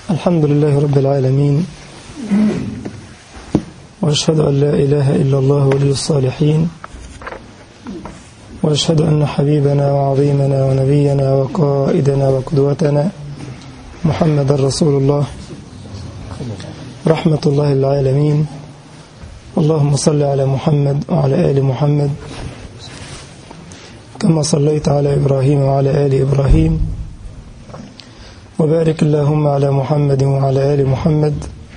الحمد لله رب العالمين وأشهد أن لا إله إلا الله ولي الصالحين وأشهد أن حبيبنا وعظيمنا ونبينا وقائدنا وقدوتنا محمد رسول الله رحمة الله العالمين اللهم صل على محمد وعلى آل محمد كما صليت على إبراهيم وعلى آل إبراهيم وبارك اللهم على محمد وعلى آل محمد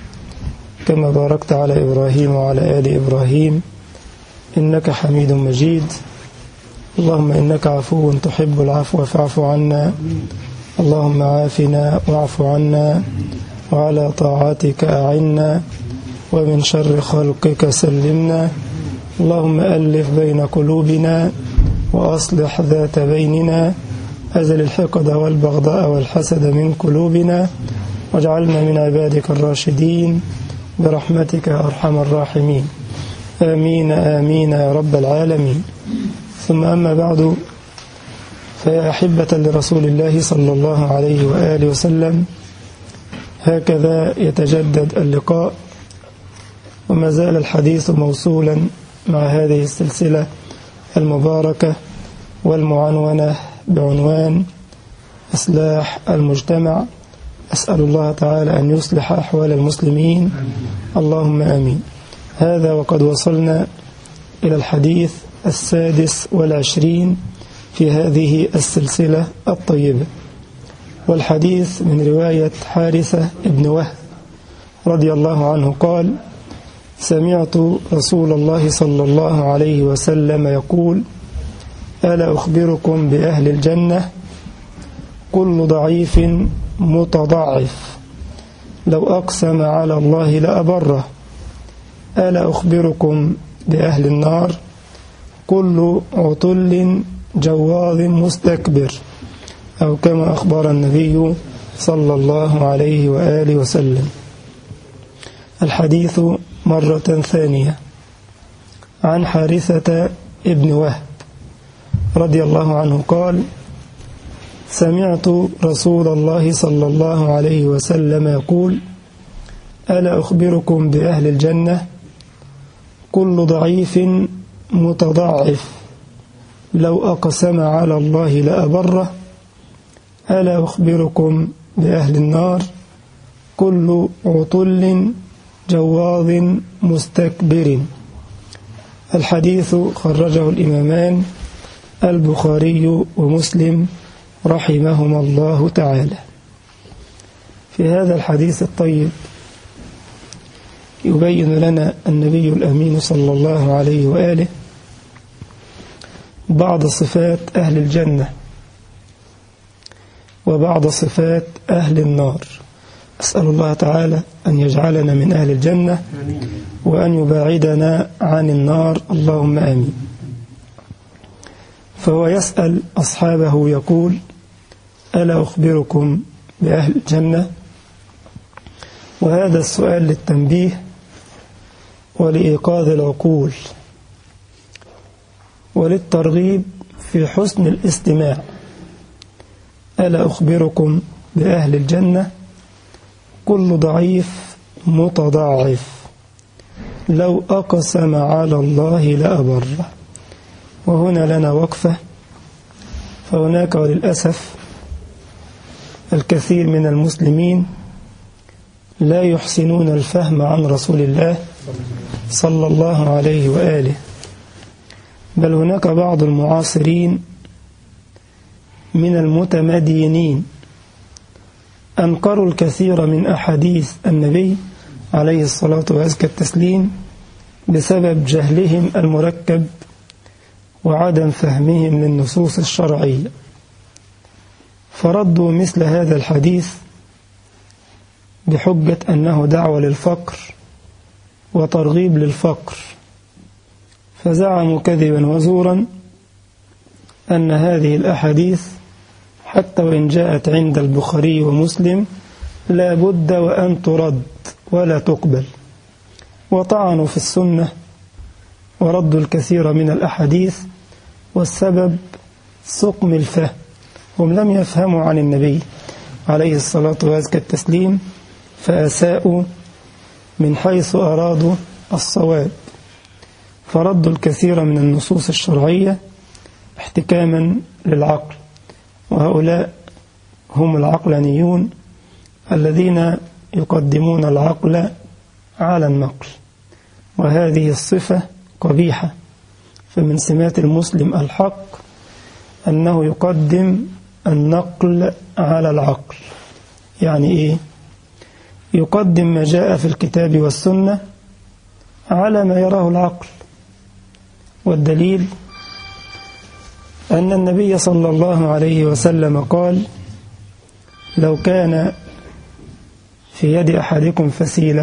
كما باركت على إبراهيم وعلى آل إبراهيم إنك حميد مجيد اللهم إنك عفو تحب العفو فاعف عنا اللهم عافنا واعف عنا وعلى طاعتك أعنا ومن شر خلقك سلمنا اللهم ألف بين قلوبنا وأصلح ذات بيننا أزل الحقد والبغضاء والحسد من قلوبنا واجعلنا من عبادك الراشدين برحمتك يا أرحم الراحمين آمين آمين يا رب العالمين ثم أما بعد فيا أحبة لرسول الله صلى الله عليه وآله وسلم هكذا يتجدد اللقاء وما زال الحديث موصولا مع هذه السلسلة المباركة والمعنونة بعنوان إصلاح المجتمع أسأل الله تعالى أن يصلح أحوال المسلمين اللهم آمين هذا وقد وصلنا إلى الحديث السادس والعشرين في هذه السلسلة الطيبة والحديث من رواية حارثة ابن وهب رضي الله عنه قال سمعت رسول الله صلى الله عليه وسلم يقول ألا أخبركم بأهل الجنة كل ضعيف متضعف لو أقسم على الله لأبره ألا أخبركم بأهل النار كل عطل جواظ مستكبر أو كما أخبر النبي صلى الله عليه وآله وسلم الحديث مرة ثانية عن حارثة ابن وهب رضي الله عنه قال سمعت رسول الله صلى الله عليه وسلم يقول ألا أخبركم بأهل الجنة كل ضعيف متضعف لو أقسم على الله لأبره ألا أخبركم بأهل النار كل عطل جواظ مستكبر الحديث خرجه الإمامان البخاري ومسلم رحمهما الله تعالى في هذا الحديث الطيب يبين لنا النبي الأمين صلى الله عليه وآله بعض صفات أهل الجنة وبعض صفات أهل النار أسأل الله تعالى أن يجعلنا من أهل الجنة وأن يباعدنا عن النار اللهم آمين فهو يسأل أصحابه يقول ألا أخبركم بأهل الجنة وهذا السؤال للتنبيه ولإيقاظ العقول وللترغيب في حسن الاستماع ألا أخبركم بأهل الجنة كل ضعيف متضاعف لو أقسم على الله لأبره وهنا لنا وقفة فهناك وللأسف الكثير من المسلمين لا يحسنون الفهم عن رسول الله صلى الله عليه وآله بل هناك بعض المعاصرين من المتمدينين أنكروا الكثير من أحاديث النبي عليه الصلاة وأزكى التسليم بسبب جهلهم المركب وعدم فهمهم للنصوص الشرعية فردوا مثل هذا الحديث بحجة أنه دعوة للفقر وترغيب للفقر فزعموا كذبا وزورا أن هذه الأحاديث حتى وإن جاءت عند البخاري ومسلم لا بد وأن ترد ولا تقبل وطعنوا في السنة وردوا الكثير من الأحاديث والسبب سقم الفهم هم لم يفهموا عن النبي عليه الصلاة وأزكى التسليم فأساءوا من حيث أرادوا الصواب فردوا الكثير من النصوص الشرعية احتكاما للعقل وهؤلاء هم العقلانيون الذين يقدمون العقل على النقل وهذه الصفة قبيحة فمن سمات المسلم الحق أنه يقدم النقل على العقل يعني إيه يقدم ما جاء في الكتاب والسنة على ما يراه العقل والدليل أن النبي صلى الله عليه وسلم قال لو كان في يد أحدكم فسيلة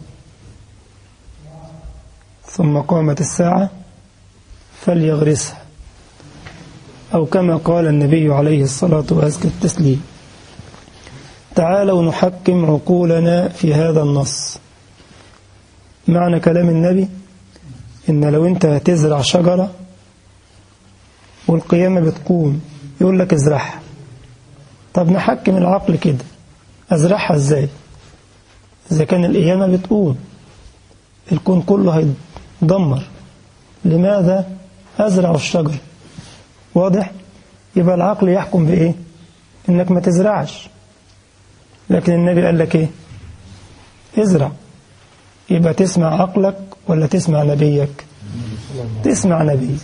ثم قامت الساعة فليغرسها أو كما قال النبي عليه الصلاة وأزكى التسليم تعالوا نحكم عقولنا في هذا النص معنى كلام النبي إن لو أنت هتزرع شجرة والقيامة بتقوم يقول لك ازرعها طب نحكم العقل كده ازرعها ازاي إذا كان القيامة بتقوم الكون كله هيتدمر لماذا أزرع الشجر واضح يبقى العقل يحكم بإيه إنك ما تزرعش لكن النبي قال لك إيه ازرع يبقى تسمع عقلك ولا تسمع نبيك تسمع نبيك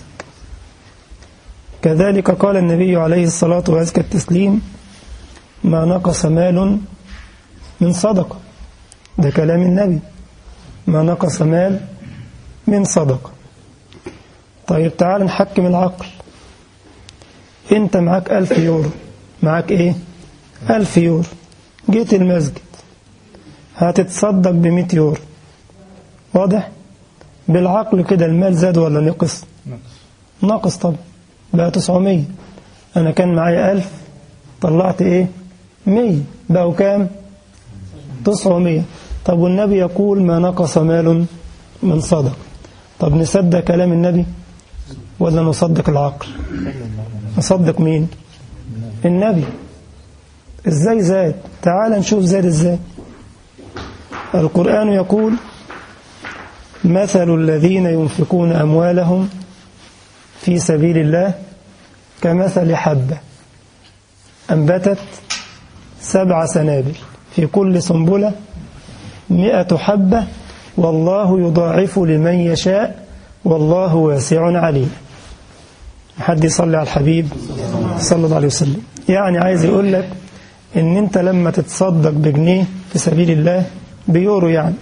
كذلك قال النبي عليه الصلاة وأزكى التسليم ما نقص مال من صدقة ده كلام النبي ما نقص مال من صدقة طيب تعال نحكم العقل انت معاك ألف يورو معاك ايه ألف يورو جيت المسجد هتتصدق بمئة يورو واضح بالعقل كده المال زاد ولا نقص نقص طبعا بقى 900 أنا كان معايا ألف طلعت إيه 100 بقوا كام 900 طب والنبي يقول ما نقص مال من صدق طب نصدق كلام النبي ولا نصدق العقل نصدق مين النبي ازاي زاد تعال نشوف زاد ازاي القرآن يقول مثل الذين ينفقون أموالهم في سبيل الله كمثل حبة أنبتت سبع سنابل في كل سنبلة مئة حبة والله يضاعف لمن يشاء والله واسع عليم حد يصلي على الحبيب صلى الله عليه وسلم يعني عايز يقول لك ان انت لما تتصدق بجنيه في سبيل الله بيورو يعني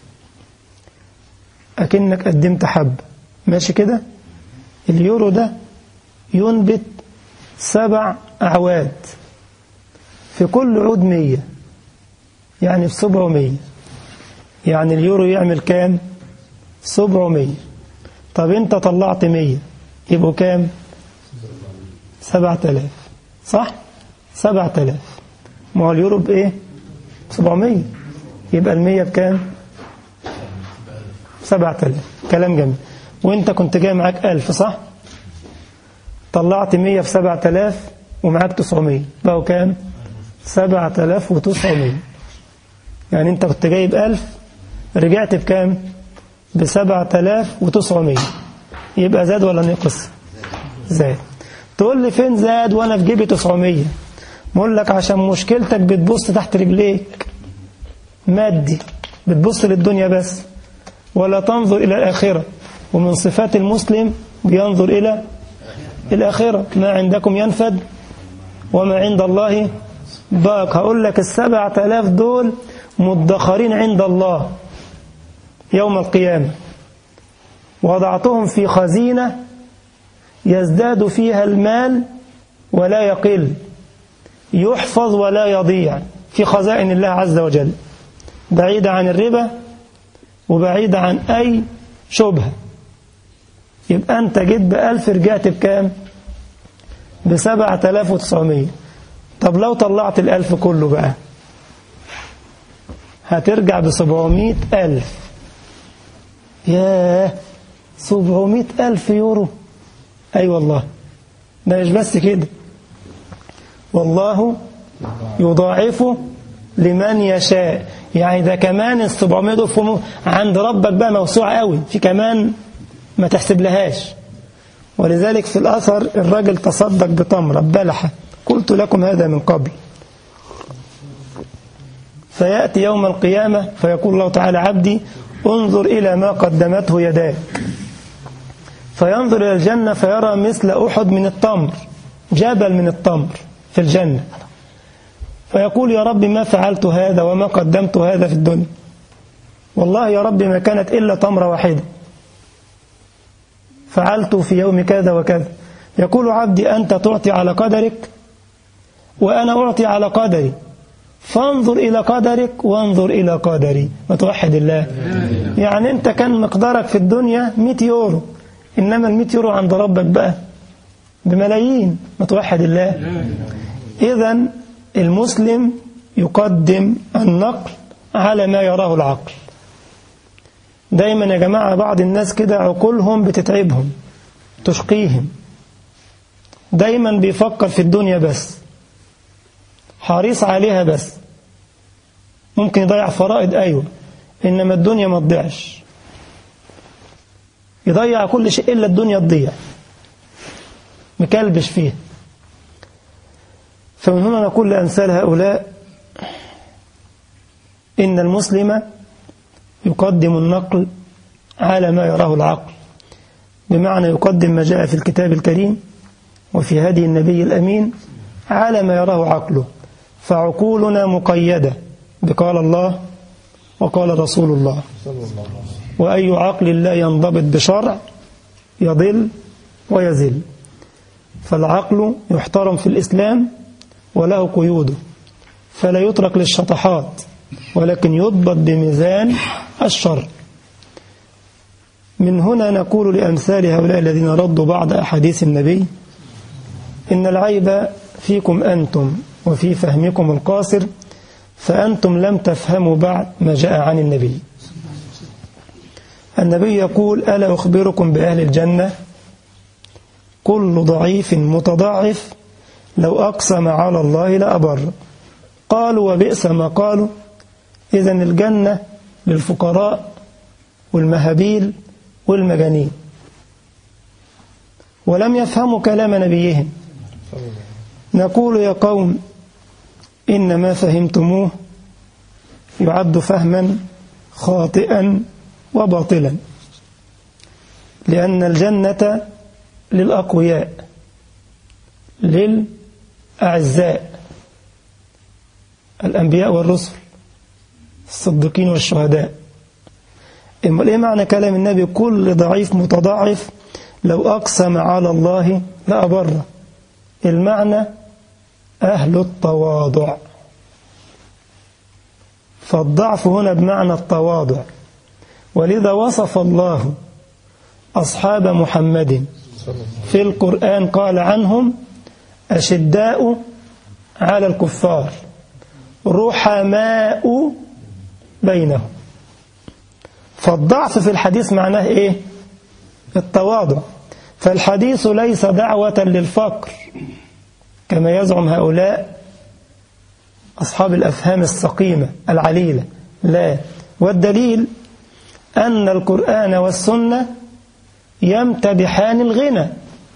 اكنك قدمت حب ماشي كده اليورو ده ينبت سبع أعواد في كل عود مية يعني في سبعمية يعني اليورو يعمل كام سبعمية طب انت طلعت مية يبقوا كام سبعة آلاف صح سبعة آلاف ما هو اليورو بإيه سبعمية يبقى المية بكام سبعة آلاف كلام جميل وانت كنت جاي معاك ألف صح طلعت مية في سبعة آلاف ومعاك تسعمية بقوا كام سبعة آلاف وتسعمية يعني انت كنت جايب ألف رجعت بكام بسبعة آلاف وتسعمية يبقى زاد ولا نقص زاد تقول لي فين زاد وانا في جيبي 900 بقول لك عشان مشكلتك بتبص تحت رجليك مادي بتبص للدنيا بس ولا تنظر إلى الآخرة ومن صفات المسلم بينظر إلى الآخرة ما عندكم ينفد وما عند الله باق هقول لك السبعة آلاف دول مدخرين عند الله يوم القيامة وضعتهم في خزينة يزداد فيها المال ولا يقل يحفظ ولا يضيع في خزائن الله عز وجل بعيدة عن الربا وبعيدة عن أي شبهة يبقى أنت جيت بألف رجعت بكام بسبعة آلاف وتسعمية طب لو طلعت الألف كله بقى هترجع بسبعمية ألف ياه سبعمية ألف يورو أي أيوة والله ده مش بس كده والله يضاعفه لمن يشاء يعني ده كمان ال 700 دول عند ربك بقى موسوعة قوي في كمان ما تحسب لهاش ولذلك في الأثر الراجل تصدق بتمرة بلحة قلت لكم هذا من قبل فيأتي يوم القيامة فيقول الله تعالى عبدي انظر إلى ما قدمته يداك فينظر إلى الجنة فيرى مثل أحد من التمر جبل من التمر في الجنة فيقول يا رب ما فعلت هذا وما قدمت هذا في الدنيا والله يا رب ما كانت إلا تمرة واحدة فعلت في يوم كذا وكذا يقول عبدي أنت تعطي على قدرك وأنا أعطي على قدري فانظر إلى قدرك وانظر إلى قدري وتوحد الله يعني أنت كان مقدارك في الدنيا 100 يورو إنما ال 100 يورو عند ربك بقى بملايين وتوحد الله إذا المسلم يقدم النقل على ما يراه العقل دايما يا جماعة بعض الناس كده عقولهم بتتعبهم تشقيهم دايما بيفكر في الدنيا بس حريص عليها بس ممكن يضيع فرائض أيوة إنما الدنيا ما تضيعش يضيع كل شيء إلا الدنيا تضيع مكلبش فيها فمن هنا نقول لأمثال هؤلاء إن المسلم يقدم النقل على ما يراه العقل بمعنى يقدم ما جاء في الكتاب الكريم وفي هدي النبي الأمين على ما يراه عقله فعقولنا مقيدة بقال الله وقال رسول الله وأي عقل لا ينضبط بشرع يضل ويزل فالعقل يحترم في الإسلام وله قيوده فلا يترك للشطحات ولكن يضبط بميزان الشرع من هنا نقول لأمثال هؤلاء الذين ردوا بعض أحاديث النبي إن العيب فيكم أنتم وفي فهمكم القاصر فأنتم لم تفهموا بعد ما جاء عن النبي النبي يقول ألا أخبركم بأهل الجنة كل ضعيف متضاعف لو أقسم على الله لأبر قالوا وبئس ما قالوا إذا الجنة للفقراء والمهابيل والمجانين ولم يفهموا كلام نبيهم نقول يا قوم إن ما فهمتموه يعد فهما خاطئا وباطلا لأن الجنة للأقوياء للأعزاء الأنبياء والرسل الصديقين والشهداء إيه معنى كلام النبي كل ضعيف متضاعف لو أقسم على الله لأبره المعنى أهل التواضع فالضعف هنا بمعنى التواضع ولذا وصف الله أصحاب محمد في القرآن قال عنهم أشداء على الكفار رحماء بينهم فالضعف في الحديث معناه إيه التواضع فالحديث ليس دعوة للفقر كما يزعم هؤلاء أصحاب الأفهام السقيمة العليلة لا والدليل أن القرآن والسنة يمتدحان الغنى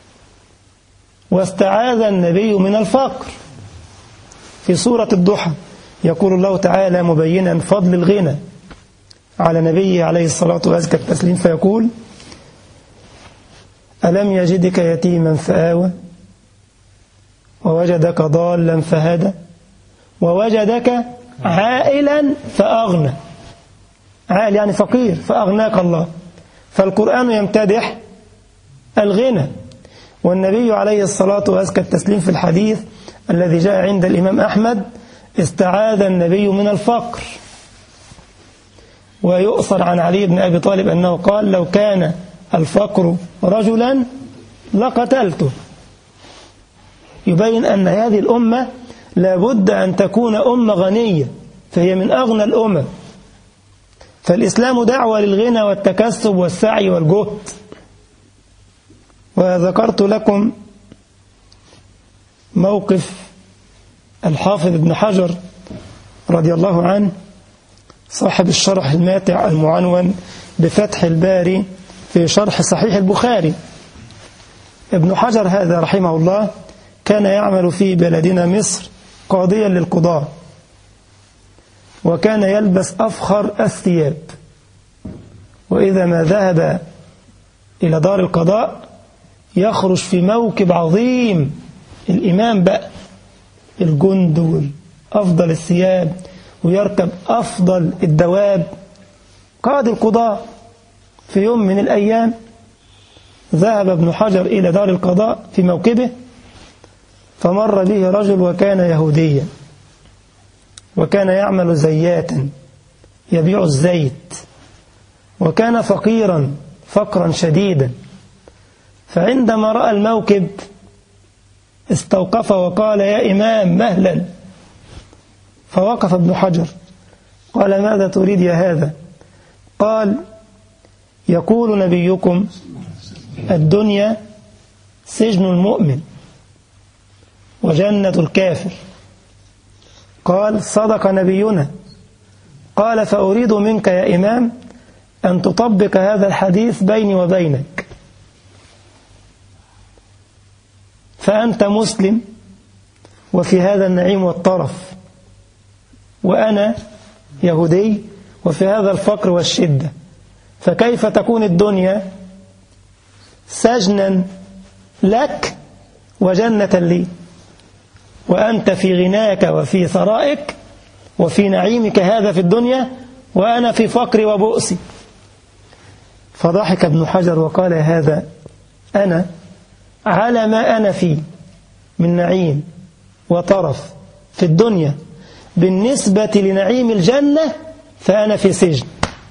واستعاذ النبي من الفقر في سورة الضحى يقول الله تعالى مبينا فضل الغنى على نبيه عليه الصلاة وأزكى التسليم فيقول ألم يجدك يتيما فآوى ووجدك ضالا فهدى ووجدك عائلا فأغنى عائل يعني فقير فأغناك الله فالقرآن يمتدح الغنى والنبي عليه الصلاة وأزكى التسليم في الحديث الذي جاء عند الإمام أحمد استعاذ النبي من الفقر ويؤثر عن علي بن أبي طالب أنه قال لو كان الفقر رجلا لقتلته يبين أن هذه الأمة لابد أن تكون أمة غنية فهي من أغنى الأمم فالإسلام دعوة للغنى والتكسب والسعي والجهد وذكرت لكم موقف الحافظ ابن حجر رضي الله عنه صاحب الشرح الماتع المعنون بفتح الباري في شرح صحيح البخاري ابن حجر هذا رحمه الله كان يعمل في بلدنا مصر قاضيا للقضاء وكان يلبس أفخر الثياب وإذا ما ذهب إلى دار القضاء يخرج في موكب عظيم الإمام بقى الجند والأفضل الثياب ويركب أفضل الدواب قاضي القضاء في يوم من الأيام ذهب ابن حجر إلى دار القضاء في موكبه فمر به رجل وكان يهوديا وكان يعمل زياتا يبيع الزيت وكان فقيرا فقرا شديدا فعندما رأى الموكب استوقف وقال يا إمام مهلا فوقف ابن حجر قال ماذا تريد يا هذا قال يقول نبيكم الدنيا سجن المؤمن وجنة الكافر قال صدق نبينا قال فأريد منك يا إمام أن تطبق هذا الحديث بيني وبينك فأنت مسلم وفي هذا النعيم والطرف وأنا يهودي وفي هذا الفقر والشدة فكيف تكون الدنيا سجنا لك وجنة لي وأنت في غناك وفي ثرائك وفي نعيمك هذا في الدنيا وأنا في فقري وبؤسي فضحك ابن حجر وقال هذا أنا على ما أنا فيه من نعيم وطرف في الدنيا بالنسبة لنعيم الجنة فأنا في سجن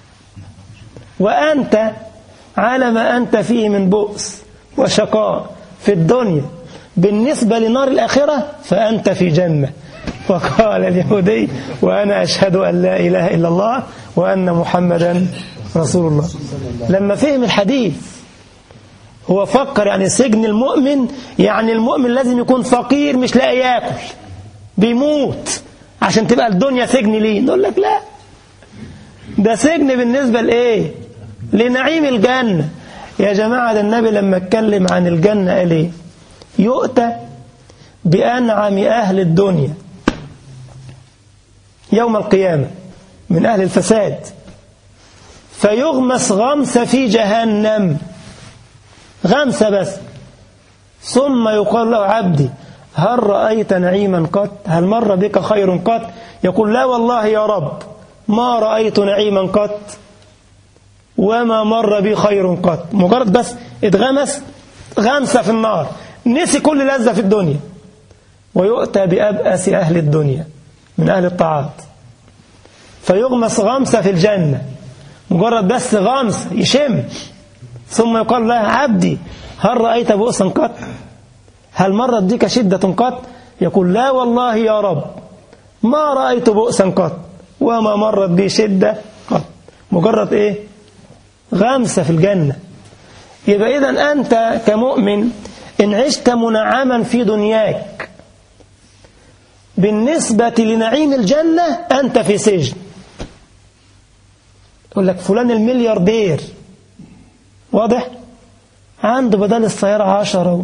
وأنت على ما أنت فيه من بؤس وشقاء في الدنيا بالنسبة لنار الآخرة فأنت في جنة وقال اليهودي وأنا أشهد أن لا إله إلا الله وأن محمدا رسول الله لما فهم الحديث هو فكر يعني سجن المؤمن يعني المؤمن لازم يكون فقير مش لاقي ياكل بيموت عشان تبقى الدنيا سجن ليه نقول لك لا ده سجن بالنسبة لإيه لنعيم الجنة يا جماعة ده النبي لما اتكلم عن الجنة قال ايه يؤتى بأنعم أهل الدنيا يوم القيامة من أهل الفساد فيغمس غمسة في جهنم غمسة بس ثم يقال له عبدي هل رأيت نعيما قط هل مر بك خير قط يقول لا والله يا رب ما رأيت نعيما قط وما مر بي خير قط مجرد بس اتغمس غمسة في النار نسي كل لذة في الدنيا ويؤتى بأبأس أهل الدنيا من أهل الطاعات فيغمس غمسة في الجنة مجرد بس غمس يشم ثم يقال له عبدي هل رأيت بؤسا قط هل مرت بك شدة قط يقول لا والله يا رب ما رأيت بؤسا قط وما مرت بي شدة قط مجرد ايه غمسة في الجنة يبقى إذا أنت كمؤمن إن عشت منعما في دنياك بالنسبة لنعيم الجنة أنت في سجن يقول لك فلان الملياردير واضح عنده بدل السيارة عشرة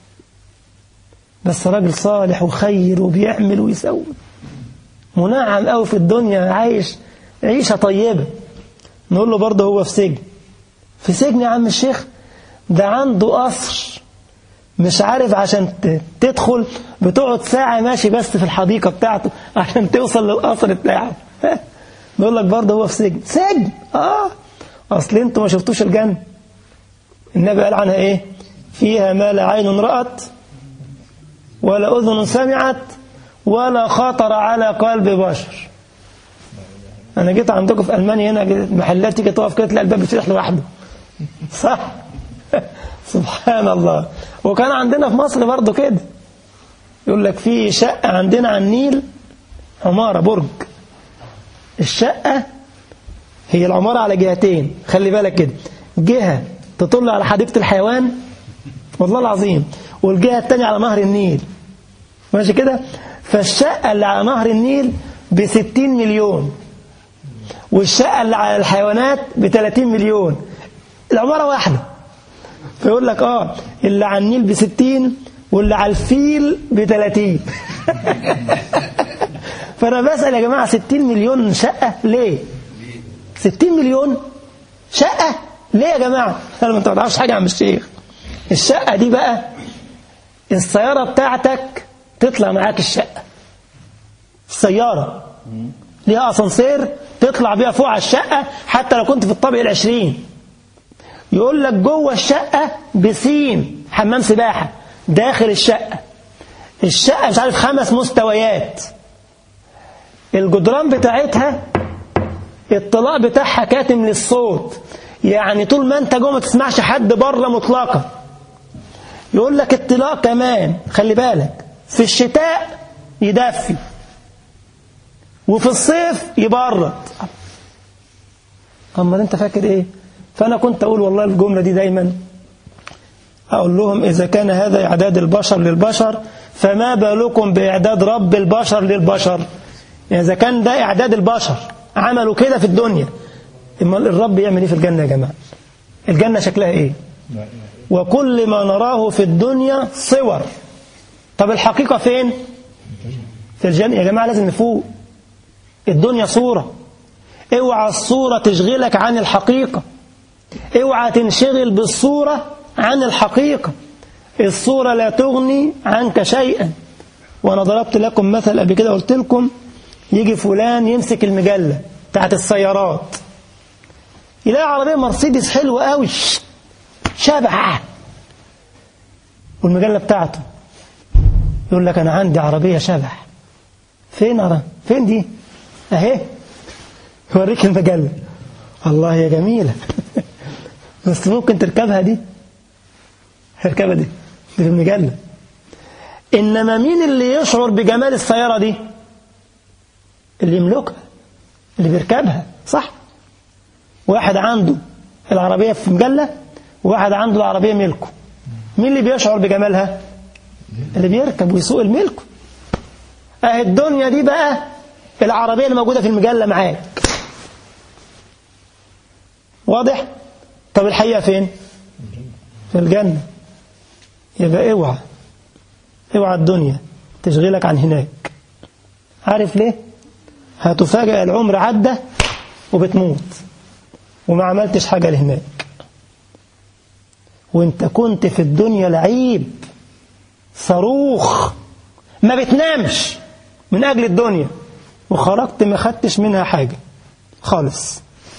بس راجل صالح وخير وبيعمل ويسوي منعم قوي في الدنيا عايش عيشة طيبة نقول له برضه هو في سجن في سجن يا عم الشيخ ده عنده قصر مش عارف عشان تدخل بتقعد ساعة ماشي بس في الحديقة بتاعته عشان توصل للقصر بتاعه نقول لك برضه هو في سجن سجن اه اصل انتوا ما شفتوش الجنة النبي قال عنها ايه فيها ما لا عين رأت ولا أذن سمعت ولا خطر على قلب بشر أنا جيت عندكم في ألمانيا هنا محلات تيجي تقف كده تلاقي الباب بيفتح لوحده صح سبحان الله وكان عندنا في مصر برضه كده يقول لك في شقة عندنا على النيل عمارة برج الشقة هي العمارة على جهتين خلي بالك كده جهة تطل على حديقة الحيوان والله العظيم والجهة التانية على نهر النيل ماشي كده فالشقة اللي على نهر النيل بستين مليون والشقة اللي على الحيوانات بتلاتين مليون العمارة واحدة فيقول لك اه اللي على النيل بستين واللي على الفيل بتلاتين فأنا بسأل يا جماعة ستين مليون شقة ليه ستين مليون شقة ليه يا جماعة أنا ما تعرفش حاجة عن الشيخ الشقة دي بقى السيارة بتاعتك تطلع معاك الشقة السيارة ليها أسانسير تطلع بيها فوق على الشقة حتى لو كنت في الطابق العشرين يقول لك جوه الشقة بسين حمام سباحة داخل الشقة الشقة مش عارف خمس مستويات الجدران بتاعتها الطلاق بتاعها كاتم للصوت يعني طول ما انت جوه ما تسمعش حد بره مطلقا يقول لك الطلاق كمان خلي بالك في الشتاء يدفي وفي الصيف يبرد اما انت فاكر ايه فانا كنت اقول والله الجمله دي دايما اقول لهم اذا كان هذا اعداد البشر للبشر فما بالكم باعداد رب البشر للبشر يعني اذا كان ده اعداد البشر عملوا كده في الدنيا اما الرب يعمل ايه في الجنه يا جماعه الجنه شكلها ايه وكل ما نراه في الدنيا صور طب الحقيقه فين في الجنه يا جماعه لازم نفوق الدنيا صوره اوعى الصوره تشغلك عن الحقيقه اوعى تنشغل بالصوره عن الحقيقه الصوره لا تغني عنك شيئا وانا ضربت لكم مثل قبل كده قلت لكم يجي فلان يمسك المجله بتاعت السيارات يلاقي عربيه مرسيدس حلوه قوي شبح والمجله بتاعته يقول لك انا عندي عربيه شبح فين أرى؟ فين دي اهي يوريك المجله الله يا جميله بس ممكن تركبها دي تركبها دي دي في المجله انما مين اللي يشعر بجمال السياره دي اللي يملكها اللي بيركبها صح واحد عنده العربية في مجلة وواحد عنده العربية ملكه مين اللي بيشعر بجمالها اللي بيركب ويسوق الملك اهي الدنيا دي بقى العربية اللي موجودة في المجلة معاك واضح طب الحقيقة فين في الجنة يبقى اوعى اوعى الدنيا تشغلك عن هناك عارف ليه هتفاجأ العمر عدى وبتموت وما عملتش حاجة لهناك وانت كنت في الدنيا لعيب صاروخ ما بتنامش من أجل الدنيا وخرجت ما خدتش منها حاجة خالص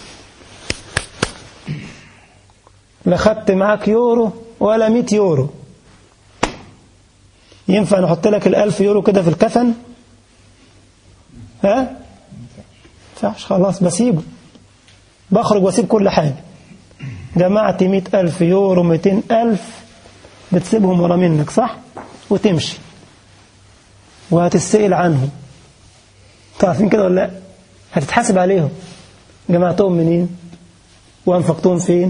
لا خدت معاك يورو ولا مئة يورو ينفع نحط لك الألف يورو كده في الكفن ها ينفعش خلاص بسيبه بخرج واسيب كل حاجة جمعت مئة ألف يورو مئتين ألف بتسيبهم ورا منك صح وتمشي وهتسئل عنهم تعرفين كده ولا لا هتتحاسب عليهم جمعتهم منين وانفقتهم فين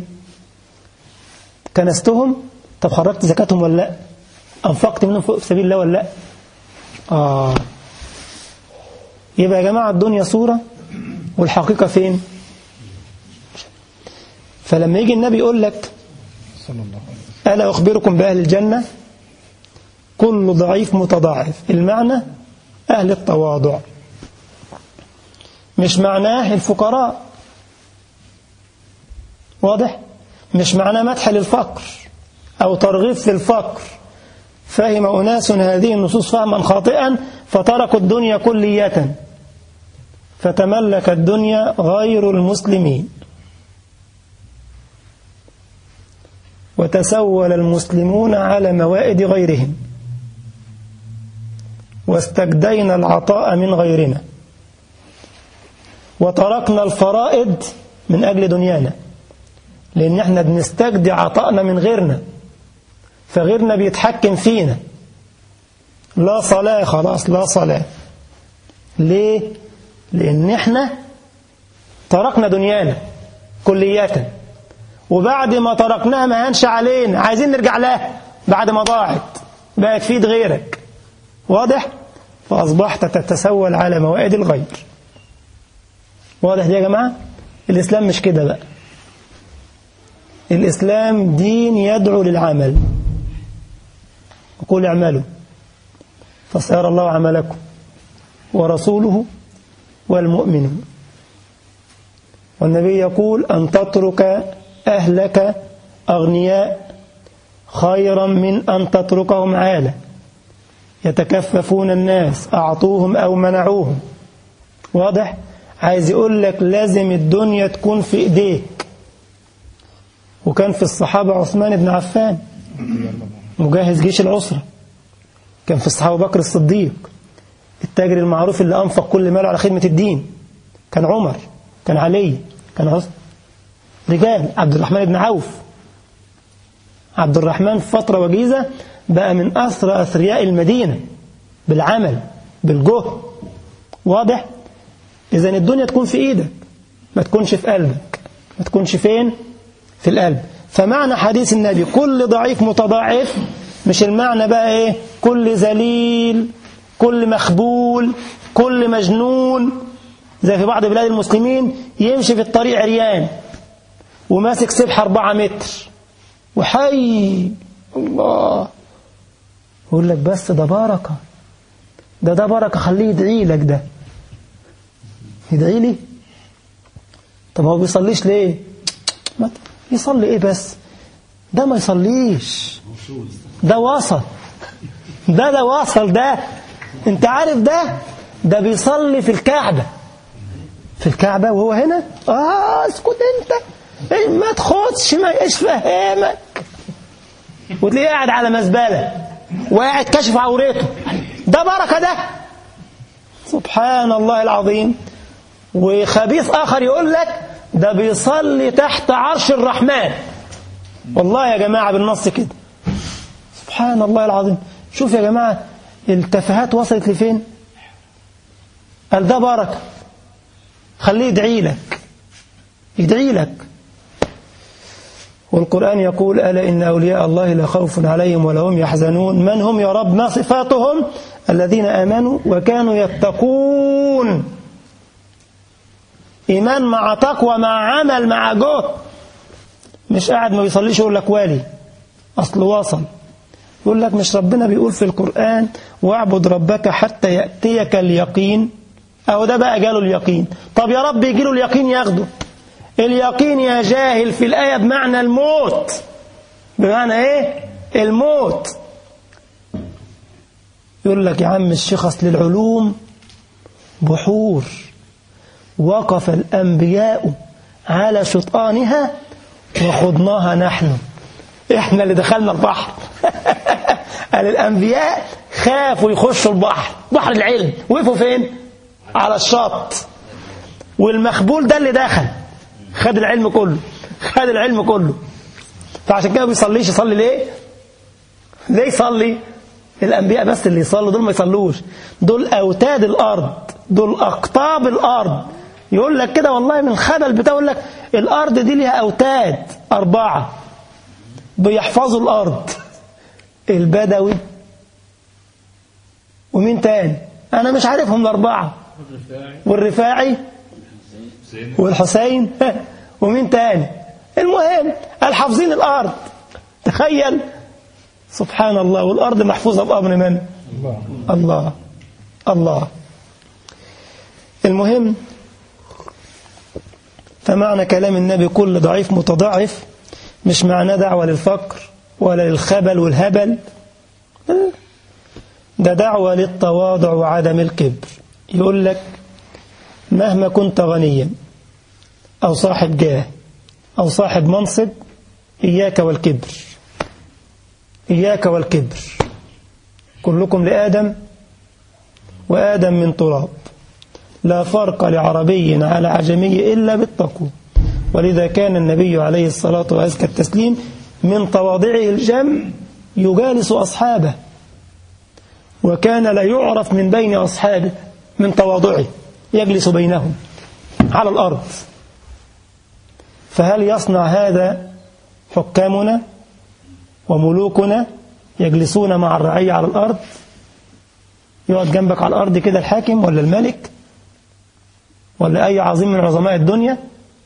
كنستهم طب خرجت زكاتهم ولا لا انفقت منهم في سبيل الله ولا لا آه يبقى يا جماعة الدنيا صورة والحقيقة فين فلما يجي النبي يقول لك صلى الله عليه وسلم ألا أخبركم بأهل الجنة كل ضعيف متضاعف المعنى أهل التواضع مش معناه الفقراء واضح مش معناه مدح للفقر أو ترغيب في الفقر فهم أناس هذه النصوص فهما خاطئا فتركوا الدنيا كلية فتملك الدنيا غير المسلمين وتسول المسلمون على موائد غيرهم واستجدينا العطاء من غيرنا وتركنا الفرائض من أجل دنيانا لأن احنا بنستجدي عطائنا من غيرنا فغيرنا بيتحكم فينا لا صلاة خلاص لا صلاة ليه؟ لأن احنا تركنا دنيانا كلية وبعد ما تركناها ما هنش علينا عايزين نرجع لها بعد ما ضاعت بقت في ايد غيرك واضح وأصبحت تتسول على موائد الغير واضح دي يا جماعة الإسلام مش كده بقى الإسلام دين يدعو للعمل وقول اعملوا فسيرى الله عملكم ورسوله والمؤمنون والنبي يقول أن تترك أهلك أغنياء خيرا من أن تتركهم عالة يتكففون الناس أعطوهم أو منعوهم واضح؟ عايز يقول لك لازم الدنيا تكون في إيديك وكان في الصحابة عثمان بن عفان مجهز جيش العسرة كان في الصحابة بكر الصديق التاجر المعروف اللي أنفق كل ماله على خدمة الدين كان عمر كان علي كان عثمان رجال عبد الرحمن بن عوف عبد الرحمن في فترة وجيزة بقى من أسرى أثرياء المدينة بالعمل بالجهد واضح إذا الدنيا تكون في إيدك ما تكونش في قلبك ما تكونش فين في القلب فمعنى حديث النبي كل ضعيف متضاعف مش المعنى بقى إيه كل ذليل كل مخبول كل مجنون زي في بعض بلاد المسلمين يمشي في الطريق عريان وماسك سبحة أربعة متر وحي الله يقول لك بس ده بركة ده ده بركة خليه يدعي لك ده يدعي لي طب هو بيصليش ليه ما يصلي ايه بس ده ما يصليش ده وصل ده ده وصل ده انت عارف ده ده بيصلي في الكعبة في الكعبة وهو هنا اه اسكت انت ما تخدش ما ايش فهمك وتلاقيه قاعد على مزبلة وقاعد كشف عورته ده بركة ده سبحان الله العظيم وخبيث آخر يقول لك ده بيصلي تحت عرش الرحمن والله يا جماعة بالنص كده سبحان الله العظيم شوف يا جماعة التفاهات وصلت لفين قال ده بركة خليه يدعي لك يدعي لك والقرآن يقول ألا إن أولياء الله لا خوف عليهم ولا هم يحزنون من هم يا رب ما صفاتهم الذين آمنوا وكانوا يتقون إيمان مع تقوى مع عمل مع جهد مش قاعد ما بيصليش يقول لك والي أصل وصل يقول لك مش ربنا بيقول في القرآن واعبد ربك حتى يأتيك اليقين أو ده بقى جاله اليقين طب يا رب يجي له اليقين ياخده اليقين يا جاهل في الآية بمعنى الموت بمعنى إيه الموت يقول لك يا عم الشيخ أصل العلوم بحور وقف الأنبياء على شطآنها وخضناها نحن إحنا اللي دخلنا البحر قال الأنبياء خافوا يخشوا البحر بحر العلم وقفوا فين على الشط والمخبول ده اللي دخل خد العلم كله خد العلم كله فعشان كده ما بيصليش يصلي ليه ليه يصلي الأنبياء بس اللي يصلوا دول ما يصلوش دول أوتاد الأرض دول أقطاب الأرض يقول لك كده والله من الخبل بتاعه يقول لك الأرض دي ليها أوتاد أربعة بيحفظوا الأرض البدوي ومين تاني أنا مش عارفهم الأربعة والرفاعي والحسين ومين تاني المهم الحافظين الأرض تخيل سبحان الله والأرض محفوظة بأمر من الله الله الله المهم فمعنى كلام النبي كل ضعيف متضعف مش معناه دعوة للفقر ولا للخبل والهبل ده دعوة للتواضع وعدم الكبر يقول لك مهما كنت غنيا أو صاحب جاه أو صاحب منصب إياك والكبر إياك والكبر كلكم لآدم وآدم من تراب لا فرق لعربي على عجمي إلا بالتقوى ولذا كان النبي عليه الصلاة وأزكى التسليم من تواضعه الجم يجالس أصحابه وكان لا يعرف من بين أصحابه من تواضعه يجلس بينهم على الأرض فهل يصنع هذا حكامنا وملوكنا يجلسون مع الرعية على الأرض يقعد جنبك على الأرض كده الحاكم ولا الملك ولا أي عظيم من عظماء الدنيا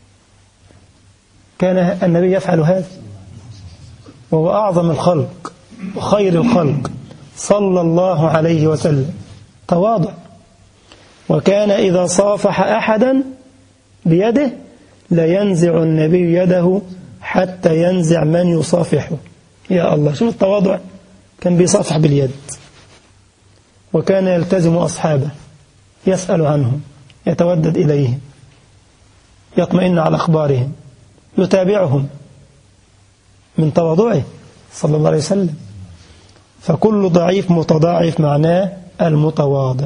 كان النبي يفعل هذا وهو أعظم الخلق وخير الخلق صلى الله عليه وسلم تواضع وكان إذا صافح أحدا بيده لينزع النبي يده حتى ينزع من يصافحه يا الله شوف التواضع كان بيصافح باليد وكان يلتزم أصحابه يسأل عنهم يتودد إليهم يطمئن على أخبارهم يتابعهم من تواضعه صلى الله عليه وسلم فكل ضعيف متضاعف معناه المتواضع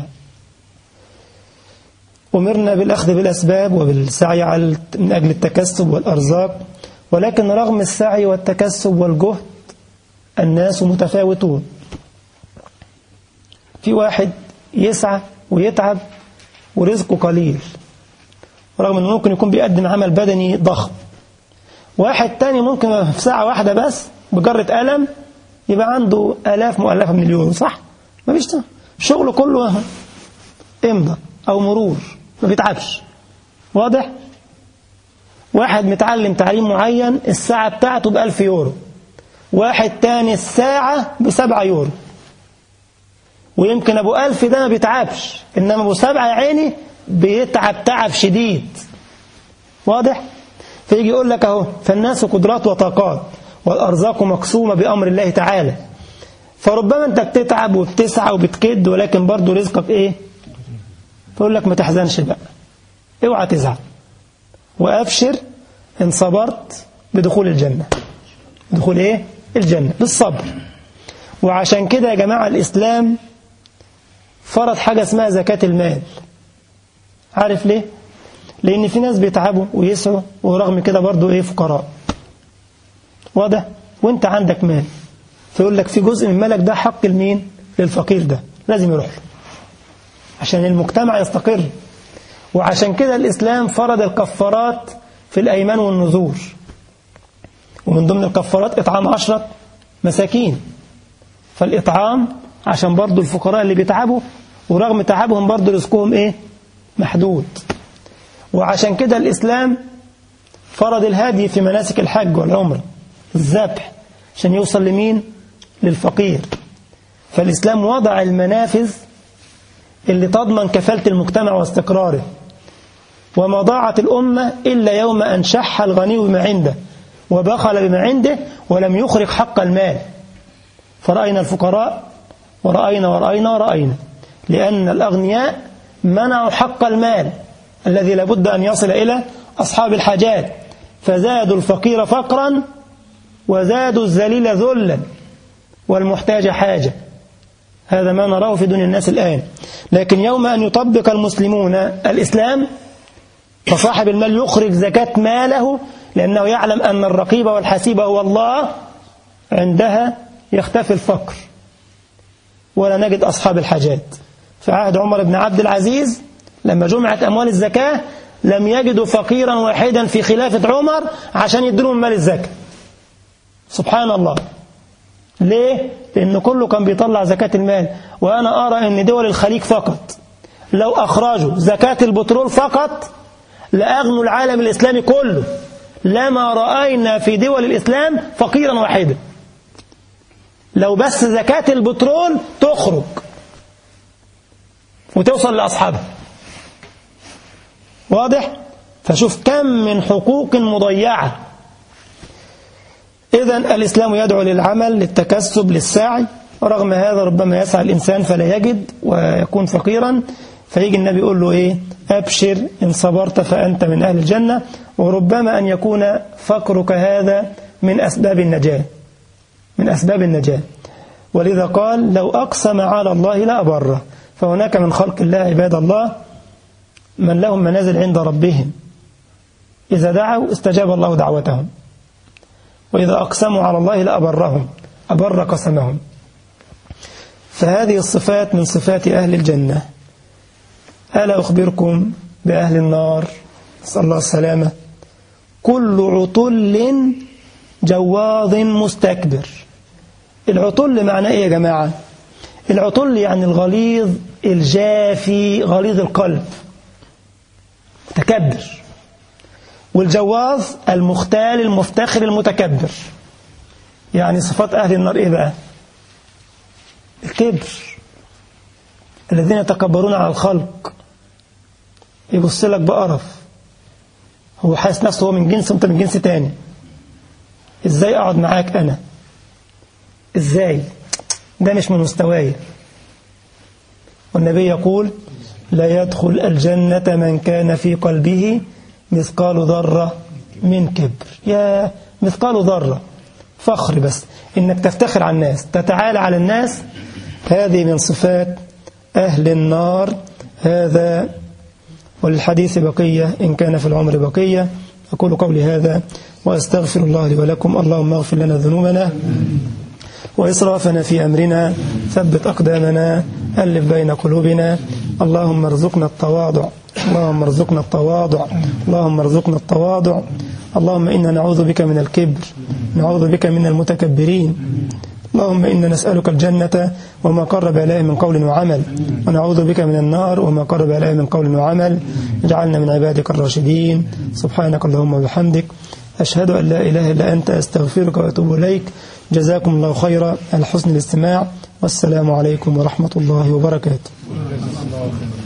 أمرنا بالأخذ بالأسباب وبالسعي على من أجل التكسب والأرزاق ولكن رغم السعي والتكسب والجهد الناس متفاوتون في واحد يسعى ويتعب ورزقه قليل رغم أنه ممكن يكون بيقدم عمل بدني ضخم واحد تاني ممكن في ساعة واحدة بس بجرة قلم يبقى عنده آلاف مؤلفة من اليورو صح؟ ما فيش شغله كله امضى أو مرور ما بيتعبش واضح؟ واحد متعلم تعليم معين الساعة بتاعته بألف يورو واحد تاني الساعة بسبعة يورو ويمكن أبو ألف ده ما بيتعبش إنما أبو سبعة يا عيني بيتعب تعب شديد واضح؟ فيجي يقول لك أهو فالناس قدرات وطاقات والأرزاق مقسومة بأمر الله تعالى فربما أنت بتتعب وبتسعى وبتكد ولكن برضه رزقك إيه فيقول لك ما تحزنش بقى اوعى تزعل وأبشر إن صبرت بدخول الجنة دخول إيه الجنة بالصبر وعشان كده يا جماعة الإسلام فرض حاجة اسمها زكاة المال عارف ليه لأن في ناس بيتعبوا ويسعوا ورغم كده برضو إيه فقراء واضح وانت عندك مال فيقول لك في جزء من مالك ده حق المين للفقير ده لازم يروح له عشان المجتمع يستقر وعشان كده الإسلام فرض الكفارات في الأيمان والنذور ومن ضمن الكفارات إطعام عشرة مساكين فالإطعام عشان برضو الفقراء اللي بيتعبوا ورغم تعبهم برضو رزقهم إيه محدود وعشان كده الإسلام فرض الهدي في مناسك الحج والعمرة الذبح عشان يوصل لمين للفقير فالإسلام وضع المنافذ اللي تضمن كفالة المجتمع واستقراره وما ضاعت الأمة إلا يوم أن شح الغني بما عنده وبخل بما عنده ولم يخرج حق المال فرأينا الفقراء ورأينا ورأينا ورأينا لأن الأغنياء منعوا حق المال الذي لابد أن يصل إلى أصحاب الحاجات فزادوا الفقير فقرا وزادوا الذليل ذلا والمحتاج حاجة هذا ما نراه في دنيا الناس الآن لكن يوم أن يطبق المسلمون الإسلام فصاحب المال يخرج زكاة ماله لأنه يعلم أن الرقيب والحسيب هو الله عندها يختفي الفقر ولا نجد أصحاب الحاجات في عهد عمر بن عبد العزيز لما جمعت أموال الزكاة لم يجدوا فقيرا واحدا في خلافة عمر عشان يدلوا من مال الزكاة سبحان الله ليه؟ لأن كله كان بيطلع زكاة المال وأنا أرى أن دول الخليج فقط لو أخرجوا زكاة البترول فقط لأغنوا العالم الإسلامي كله لما رأينا في دول الإسلام فقيرا واحدا لو بس زكاة البترول تخرج وتوصل لأصحابها واضح؟ فشوف كم من حقوق مضيعة إذا الإسلام يدعو للعمل للتكسب للسعي ورغم هذا ربما يسعى الإنسان فلا يجد ويكون فقيرا فيجي النبي يقول له إيه أبشر إن صبرت فأنت من أهل الجنة وربما أن يكون فقرك هذا من أسباب النجاة من أسباب النجاة ولذا قال لو أقسم على الله لا أبره فهناك من خلق الله عباد الله من لهم منازل عند ربهم إذا دعوا استجاب الله دعوتهم وإذا أقسموا على الله لأبرهم أبر قسمهم فهذه الصفات من صفات أهل الجنة ألا أخبركم بأهل النار نسأل الله السلامة كل عطل جواظ مستكبر العطل معنى إيه يا جماعة العطل يعني الغليظ الجافي غليظ القلب متكبر والجواظ المختال المفتخر المتكبر يعني صفات أهل النار إيه بقى الكبر الذين يتكبرون على الخلق يبص لك بقرف هو حاسس نفسه هو من جنس وانت من جنس تاني ازاي اقعد معاك انا ازاي ده مش من مستواي والنبي يقول لا يدخل الجنة من كان في قلبه مثقال ذرة من كبر يا مثقال ذرة فخر بس إنك تفتخر على الناس تتعالى على الناس هذه من صفات أهل النار هذا وللحديث بقية إن كان في العمر بقية أقول قولي هذا وأستغفر الله لي ولكم اللهم اغفر لنا ذنوبنا وإسرافنا في أمرنا ثبت أقدامنا ألف بين قلوبنا اللهم ارزقنا التواضع اللهم ارزقنا التواضع اللهم ارزقنا التواضع اللهم إنا نعوذ بك من الكبر نعوذ بك من المتكبرين اللهم إنا نسألك الجنة وما قرب إليه من قول وعمل ونعوذ بك من النار وما قرب إليه من قول وعمل اجعلنا من عبادك الراشدين سبحانك اللهم وبحمدك أشهد أن لا إله إلا أنت أستغفرك وأتوب إليك جزاكم الله خيرا على حسن الاستماع والسلام عليكم ورحمة الله وبركاته